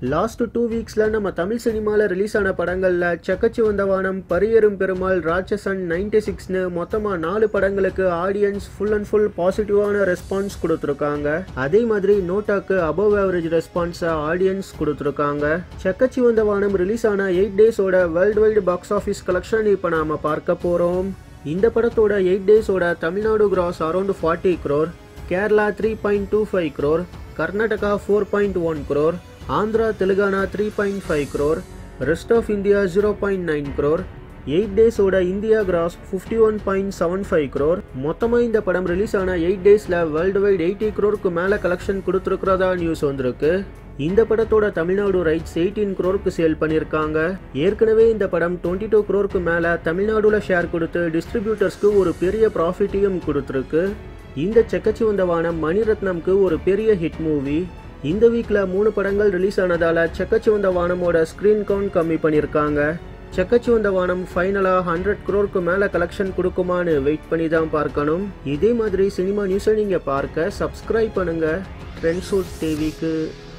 last two வீக்ஸில் நம்ம தமிழ் சினிமாவில் release ஆன படங்களில் சக்கச்சி வந்த வானம் பரியரும் பெருமாள் ராட்சசன் நைன்டி சிக்ஸ்னு மொத்தமாக நாலு படங்களுக்கு ஆடியன்ஸ் ஃபுல் அண்ட் ஃபுல் பாசிட்டிவான ரெஸ்பான்ஸ் கொடுத்துருக்காங்க அதே மாதிரி நோட்டாக்கு அபவ் ஆவரேஜ் ரெஸ்பான்ஸை ஆடியன்ஸ் கொடுத்துருக்காங்க சக்கச்சி வந்த வானம் ரிலீஸ் ஆன எயிட் டேஸோட world wide box office collection இப்போ நாம பார்க்க போகிறோம் இந்த படத்தோட எயிட் டேஸோட Tamil Nadu gross around forty crore Kerala three point two five crore Karnataka four point one crore Andhra Telangana three point five crore rest of India zero point nine crore eight டேஸோட India gross fifty one point seven five crore மொத்தமாக இந்த படம் ரிலீஸ் ஆன எயிட் டேஸில் வேர்ல்டு வைட் எயிட்டி க்ரோருக்கு மேலே collection கொடுத்துருக்கிறதா news வந்திருக்கு இந்த படத்தோட Tamil Nadu rights eighteen க்ரோருக்கு சேல் பண்ணியிருக்காங்க ஏற்கனவே இந்த படம் டுவெண்ட்டி டூ க்ரோருக்கு மேலே தமிழ்நாடுல ஷேர் கொடுத்து டிஸ்ட்ரிபியூட்டர்ஸ்க்கு ஒரு பெரிய ப்ராஃபிட்டையும் கொடுத்துருக்கு இந்த செக்கச்சி வந்த வானம் மணிரத்னம்க்கு ஒரு பெரிய ஹிட் மூவி இந்த வீக்ல மூணு படங்கள் ரிலீஸ் ஆனதால செக்கச்சி வந்த வானமோட ஸ்க்ரீன் கவுண்ட் கம்மி பண்ணியிருக்காங்க செக்கச்சி வந்த வானம் ஃபைனலாக ஹண்ட்ரட் க்ரோருக்கு மேலே கலெக்ஷன் கொடுக்குமான்னு வெயிட் பண்ணி தான் பார்க்கணும் இதே மாதிரி சினிமா நியூஸை நீங்கள் பார்க்க சப்ஸ்கிரைப் பண்ணுங்க ட்ரெண்ட் ஷூட் டிவிக்கு